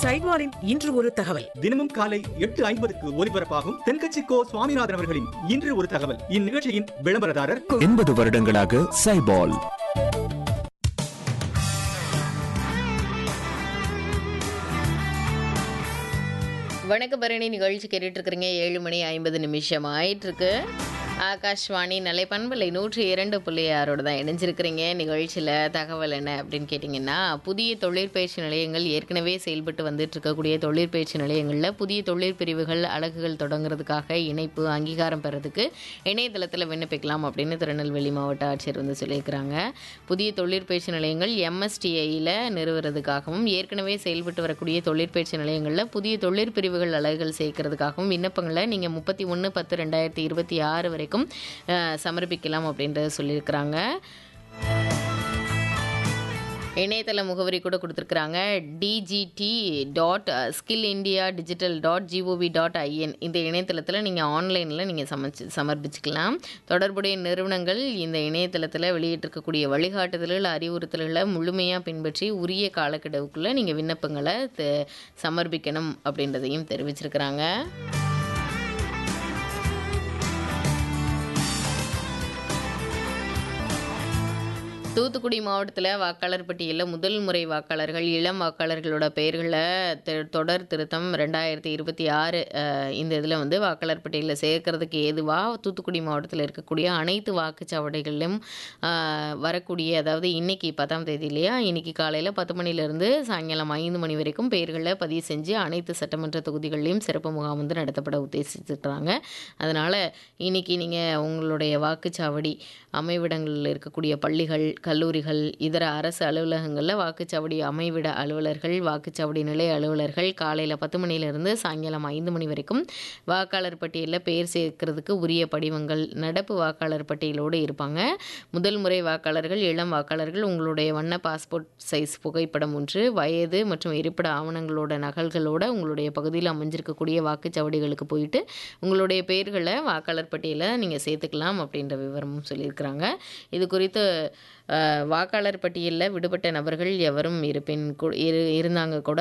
சைட்வாரின் இன்று ஒரு தகவல் தினமும் காலை எட்டு ஐம்பதுக்கு ஒலிபரப்பாகும் தென்கட்சி கோ சுவாமிநாதன் அவர்களின் இன்று ஒரு தகவல் இந்நிகழ்ச்சியின் விளம்பரதாரர் எண்பது வருடங்களாக சைபால் வணக்க பரணி நிகழ்ச்சி கேட்டுட்டு இருக்கிறீங்க ஏழு மணி ஐம்பது நிமிஷம் ஆயிட்டு இருக்கு ஆகாஷ்வாணி நிலை பண்பலை நூற்றி இரண்டு புள்ளி ஆறோட தான் இணைஞ்சிருக்கிறீங்க நிகழ்ச்சியில் தகவல் என்ன அப்படின்னு கேட்டிங்கன்னா புதிய தொழிற்பயிற்சி நிலையங்கள் ஏற்கனவே செயல்பட்டு வந்துட்டு இருக்கக்கூடிய தொழிற்பயிற்சி நிலையங்களில் புதிய தொழிற்பிரிவுகள் அலகுகள் தொடங்குறதுக்காக இணைப்பு அங்கீகாரம் பெறதுக்கு இணையதளத்தில் விண்ணப்பிக்கலாம் அப்படின்னு திருநெல்வேலி மாவட்ட ஆட்சியர் வந்து சொல்லியிருக்கிறாங்க புதிய தொழிற்பயிற்சி நிலையங்கள் எம்எஸ்டிஐயில் நிறுவுறதுக்காகவும் ஏற்கனவே செயல்பட்டு வரக்கூடிய தொழிற்பயிற்சி நிலையங்களில் புதிய தொழிற்பிரிவுகள் அலகுகள் சேர்க்கறதுக்காகவும் விண்ணப்பங்களை நீங்கள் முப்பத்தி ஒன்று பத்து ரெண்டாயிரத்தி இருபத்தி ஆறு வரைக்கும் அஹ், சமர்ப்பிக்கலாம் அப்படின்றத சொல்லியிருக்கிறாங்க இணையதள முகவரி கூட கொடுத்துருக்குறாங்க D G T dot skill India digital dot G O V dot I N இந்த இணையதளத்தில் நீங்கள் ஆன்லைனில் நீங்கள் சமைச்சு சமர்ப்பிச்சுக்கலாம் தொடர்புடைய நிறுவனங்கள் இந்த இணையதளத்தில் வெளியிட்டிருக்கக்கூடிய வழிகாட்டுதல்கள் அறிவுறுத்தல்களை முழுமையாக பின்பற்றி உரிய காலக்கெடுவுக்குள்ளே நீங்கள் விண்ணப்பங்களை தெ- சமர்ப்பிக்கணும் அப்படின்றதையும் தெரிவிச்சிருக்கிறாங்க தூத்துக்குடி மாவட்டத்தில் வாக்காளர் பட்டியலில் முதல் முறை வாக்காளர்கள் இளம் வாக்காளர்களோட பெயர்களை தெ- தொடர் திருத்தம் ரெண்டாயிரத்தி இருபத்தி ஆறு இந்த இதில் வந்து வாக்காளர் பட்டியலில் சேர்க்கறதுக்கு ஏதுவாக தூத்துக்குடி மாவட்டத்தில் இருக்கக்கூடிய அனைத்து வாக்குச்சாவடிகளிலும் அஹ், வரக்கூடிய அதாவது இன்னைக்கு பத்தாம் தேதி இல்லையா இன்னைக்கு காலையில் பத்து மணிலேருந்து சாயங்காலம் ஐந்து மணி வரைக்கும் பெயர்களை பதிவு செஞ்சு அனைத்து சட்டமன்ற தொகுதிகளிலும் சிறப்பு முகாம் வந்து நடத்தப்பட உத்தேசிச்சிருக்கிறாங்க அதனால் இன்னைக்கு நீங்கள் உங்களுடைய வாக்குச்சாவடி அமைவிடங்களில் இருக்கக்கூடிய பள்ளிகள் கல்லூரிகள் இதர அரசு அலுவலகங்களில் வாக்குச்சாவடி அமைவிட அலுவலர்கள் வாக்குச்சாவடி நிலைய அலுவலர்கள் காலையில் பத்து மணியிலிருந்து சாயங்காலம் ஐந்து மணி வரைக்கும் வாக்காளர் பட்டியலில் பெயர் சேர்க்கிறதுக்கு உரிய படிவங்கள் நடப்பு வாக்காளர் பட்டியலோடு இருப்பாங்க முதல் முறை வாக்காளர்கள் இளம் வாக்காளர்கள் உங்களுடைய வண்ண பாஸ்போர்ட் சைஸ் புகைப்படம் ஒன்று வயது மற்றும் இருப்பிட ஆவணங்களோட நகல்களோட உங்களுடைய பகுதியில் அமைஞ்சிருக்கக்கூடிய வாக்குச்சாவடிகளுக்கு போயிட்டு உங்களுடைய பெயர்களை வாக்காளர் பட்டியலில் நீங்கள் சேர்த்துக்கலாம் அப்படின்ற விவரமும் சொல்லியிருக்கிறாங்க இது குறித்து அஹ், வாக்காளர் பட்டியலில் விடுபட்ட நபர்கள் எவரும் இருப்பின் கு- இரு இருந்தாங்க கூட